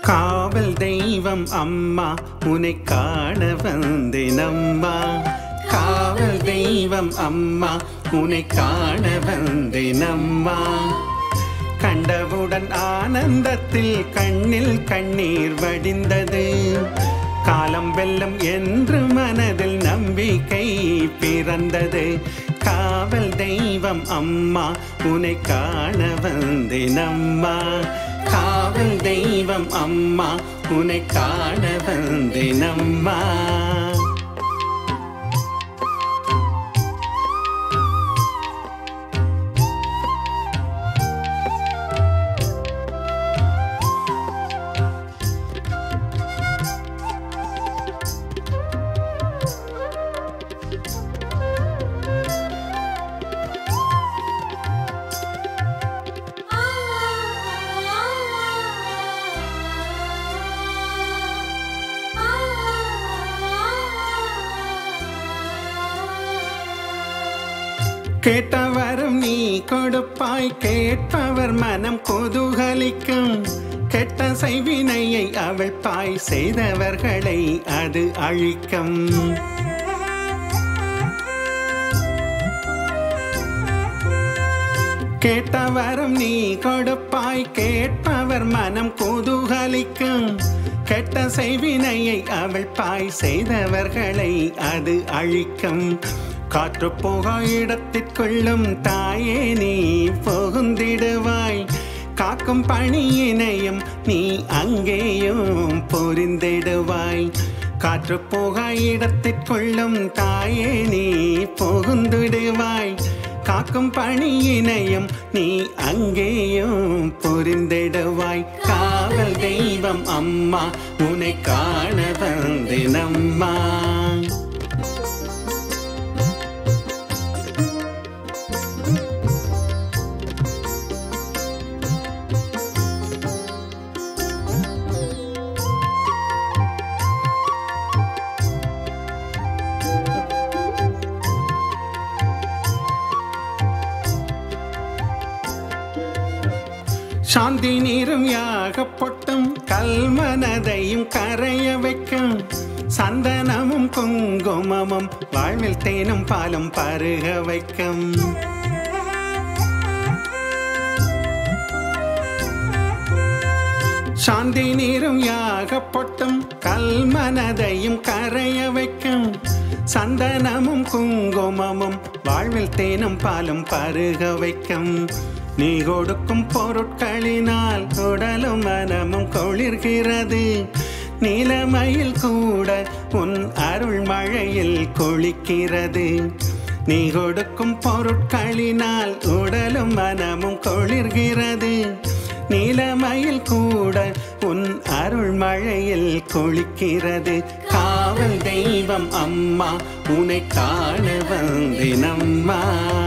காவல் தெய்வம் அம்மா உன்னை காண வந்தேன் அம்மா காவல் தெய்வம் அம்மா உன்னை காண வந்தேன் அம்மா கண்டவுடன் ஆனந்தத்தில் கண்ணில் கண்ணீர் வடிந்தது காலம் வெல்லம் என்று மனதில் நம்பிக்கை பிறந்தது காவல் தெய்வம் அம்மா உன்னை காண வந்தேன் அம்மா காவல் தெய்வம் அம்மா உன்னை காண வந்தேன் அம்மா கேட்டவரும் நீ கொடுப்பாய் கேட்பவர் மனம் குதூகலிக்கும் கெட்ட செய்வினையை அவிழ்ப்பாய் செய்தவர்களை அது அழிக்கும் கேட்டவரும் நீ கொடுப்பாய் கேட்பவர் மனம் குதூகலிக்கும் கெட்ட செய்வினையை அவிழ்ப்பாய் செய்தவர்களை அது அழிக்கும் காற்று போக இடத்திற்குள்ளும் தாயே நீ புகுந்திடுவாய் காக்கும் பணியினையும் நீ அங்கேயும் பொரிந்திடுவாய் காற்று போக இடத்திற்குள்ளும் தாயே நீ புகுந்திடுவாய் காக்கும் பணியினையும் நீ அங்கேயும் புரிந்திடுவாய் காவல் தெய்வம் அம்மா உன்னை காண வந்தினம்மா சாந்தி நீரும் யாகப்பட்டும் கல்மனதையும் கரைய வைக்கும் சந்தனமும் குங்குமமும் வாழ்வில் தேனும் பாலும் பருக வைக்கும் சாந்தி நீரும் யாகப்பட்டும் கல்மனதையும் கரைய வைக்கும் சந்தனமும் குங்குமமும் வாழ்வில் தேனும் பாலும் பருக வைக்கும் நீ கொடுக்கும் பொருட்களினால் உடலும் மனமும் கொளிர்கிறது நீலமயில் கூட உன் அருள் மழையில் கொளிக்கிறது நீ கொடுக்கும் பொருட்களினால் உடலும் மனமும் கொளிர்கிறது நீலமயில் கூட உன் அருள் மழையில் கொளிக்கிறது காவல் தெய்வம் அம்மா உன்னை காண வந்தினம்மா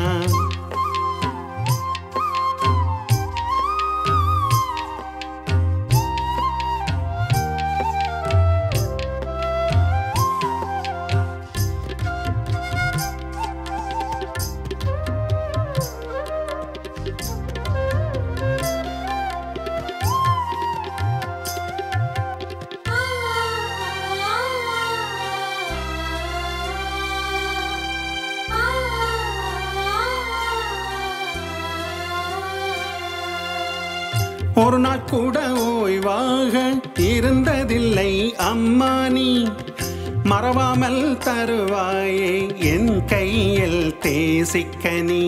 ஒரு நாள் கூட ஓய்வாக இருந்ததில்லை அம்மா நீ மறவாமல் தருவாயே என் கையில் தேசிக்க நீ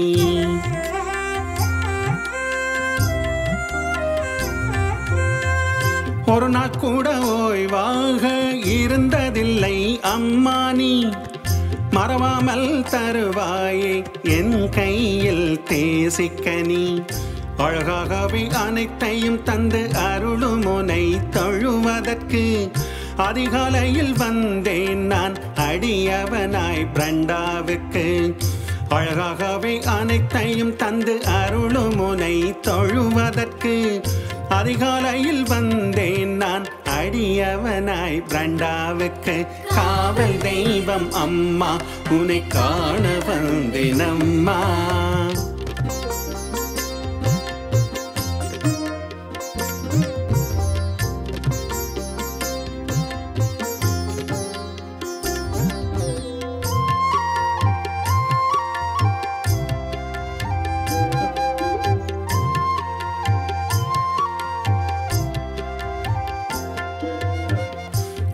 ஒரு நாள் கூட ஓய்வாக இருந்ததில்லை அம்மா நீ மறவாமல் தருவாயே என் கையில் தேசிக்க நீ அழகாகவே அனைத்தையும் தந்து அருளும் உனை தொழுவதற்கு அதிகாலையில் வந்தேன் நான் அடியவனாய் பிரண்டாவுக்கு அழகாகவே அனைத்தையும் தந்து அருளும் உனை தொழுவதற்கு அதிகாலையில் வந்தேன் நான் அடியவனாய் பிரண்டாவுக்கு காவல் தெய்வம் அம்மா உன்னை காண வந்தேன் அம்மா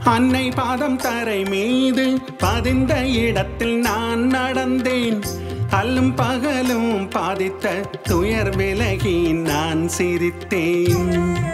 அன்னை பாதம் தரை மீது பதிந்த இடத்தில் நான் நடந்தேன் அல்லும் பகலும் பாதித்த துயர் விலகி நான் சிரித்தேன்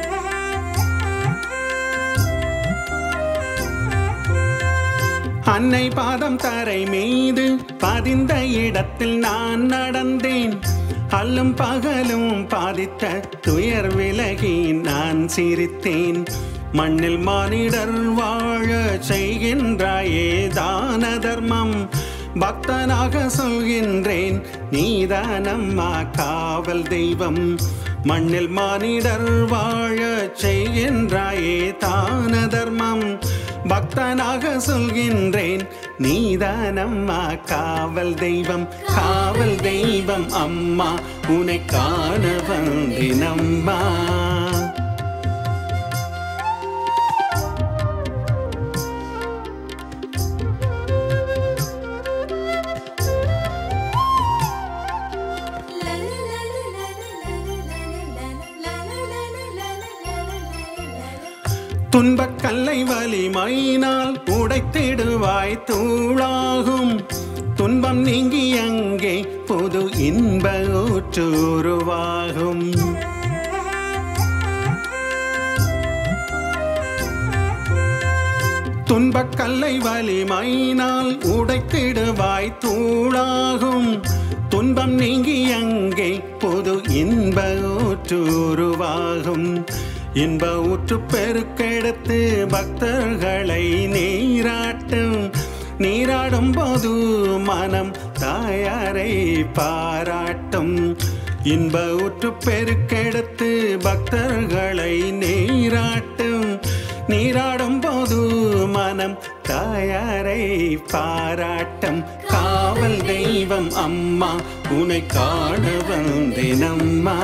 அன்னை பாதம் தரை மீது பதிந்த இடத்தில் நான் நடந்தேன் அல்லும் பகலும் பாதித்த துயர் விலகி நான் சிரித்தேன் மண்ணில் மானிடர் வாழ செய்கின்றாயே தான தர்மம் பக்தனாக சொல்கின்றேன் நீதானம்மா காவல் தெய்வம் மண்ணில் மானிடர் வாழ செய்கின்றாயே தான தர்மம் பக்தனாக சொல்கின்றேன் நீதானம்மா காவல் தெய்வம் காவல் தெய்வம் அம்மா உன்னை காண வந்தினம்மா துன்பக் கல்லை வலிமையினால் உடைத்திடுவாய் தூளாகும் துன்பம் நீங்கி அங்கே புது இன்ப ஊற்று உருவாகும் துன்பக் கல்லை வலிமையினால் உடைத்திடுவாய் தூளாகும் துன்பம் நீங்கி அங்கே புது இன்ப ஊற்று உருவாகும் இன்ப ஊற்று பெருக்கெடுத்து பக்தர்களை நீராட்டும் நீராடும் போது மனம் தாயாரை பாராட்டும் இன்ப ஊற்று பெருக்கெடுத்து பக்தர்களை நீராட்டும் நீராடும் போது மனம் தாயாரை பாராட்டம் காவல் தெய்வம் அம்மா உன்னை காண வந்தேனம்மா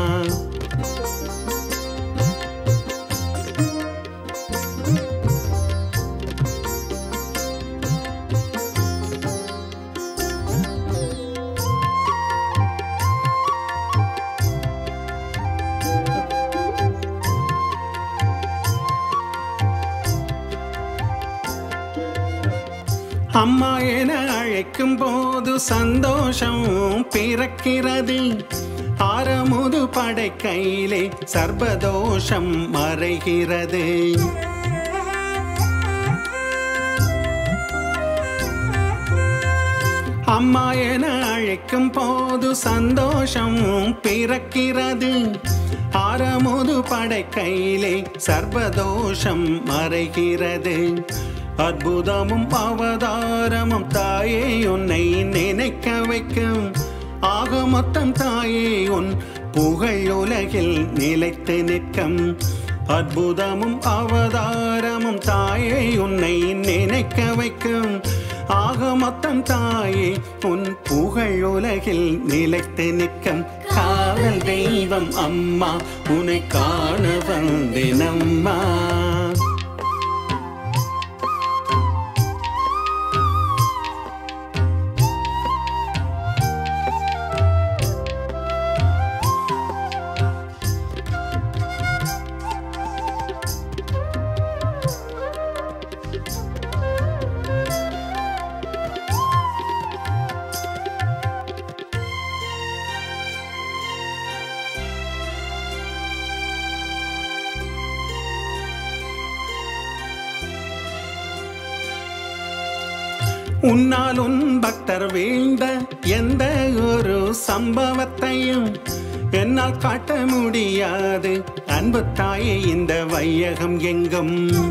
அம்மா என அழைக்கும் போது சந்தோஷம் பிறக்கிறது ஆரமுது படைக்கையிலே சர்வதோஷம் மறைகிறது அம்மா என அழைக்கும் போது சந்தோஷம் பிறக்கிறது ஆரமுது படைக்கையிலே சர்வதோஷம் மறைகிறது அற்புதமும் அவதாரமும் தாயே உன்னை நினைக்க வைக்கும் ஆக மொத்தம் தாயே உன் புகழ் உலகில் நிலைத்து நிற்கும் அற்புதமும் அவதாரமும் தாயே உன்னை நினைக்க வைக்கும் ஆக மொத்தம் தாயே உன் புகழ் உலகில் நிலைத்து நிற்கும் காவல் தெய்வம் அம்மா உன்னை காண வந்தேனம்மா உன்னால் உன் பக்தர் வீழ்ந்த எந்த ஒரு சம்பவத்தையும் என்னால் காட்ட முடியாது அன்பு தாயே இந்த வையகம் எங்கும்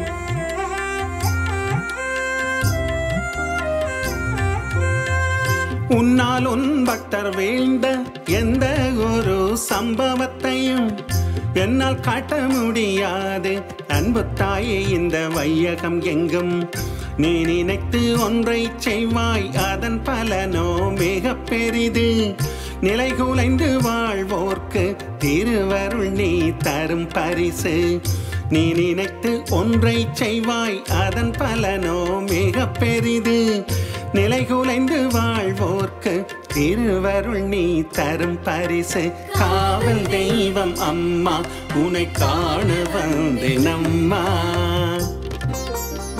உன்னால் உன் பக்தர் வீழ்ந்த எந்த ஒரு சம்பவத்தையும் என்னால் காட்ட முடியாது அன்பு தாயே இந்த வையகம் எங்கும் நீ நினைத்து ஒன்றை செய்வாய் அதன் பலனோ மிக பெரிது நிலை குலைந்து வாழ்வோர்க்கு திருவருள் நீ தரும் பரிசு நீ நினைத்து ஒன்றை செய்வாய் அதன் பலனோ மிக பெரிது நிலை குலைந்து வாழ்வோர்க்கு திருவருள் நீ தரும் பரிசு காவல் தெய்வம் அம்மா உன்னை காண வந்தேனம்மா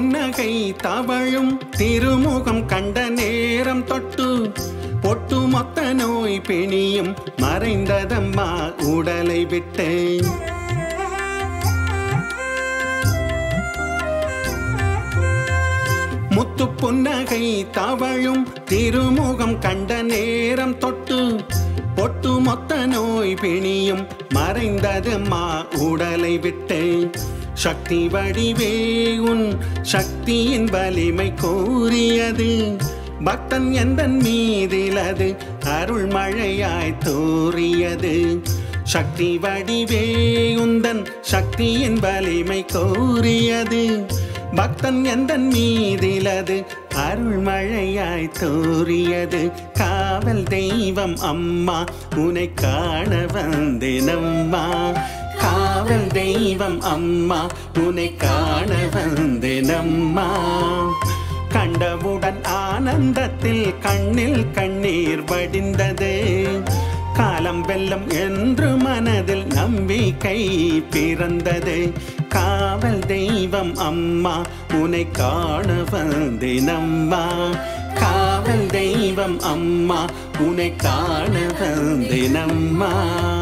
புன்னகை தவழும் திருமுகம் கண்ட நேரம் தொட்டு ஒட்டுமொத்த நோய் பிணியும் மறைந்ததம்மா உடலை விட்டு முத்து புன்னகை தவழும் திருமுகம் கண்ட நேரம் தொட்டு ஒட்டுமொத்த நோய் பிணியும் மறைந்தது மா உடலை விட்டு சக்தி வடிவே உன் சக்தியின் வலிமை கூறியது பக்தன் எந்தன் மீதிலது அருள் மழையாய் தோறியது சக்தி வடிவே உந்தன் சக்தியின் வலிமை கோரியது பக்தன் எந்தன் மீதிலது அருள்மழையாய் தோறியது காவல் தெய்வம் அம்மா உனை காண வந்தேனம்மா காவல் தெய்வம் அம்மா உனை காண வந்தேனம்மா கண்டவுடன் ஆனந்தத்தில் கண்ணில் கண்ணீர் வடிந்தது காலம் வெல்லம் என்று மனதில் நம்பிக்கை பிறந்தது காவல் தெய்வம் அம்மா உனை காண வந்தேனம்மா காவல் தெய்வம் அம்மா உனை காண வந்தேனம்மா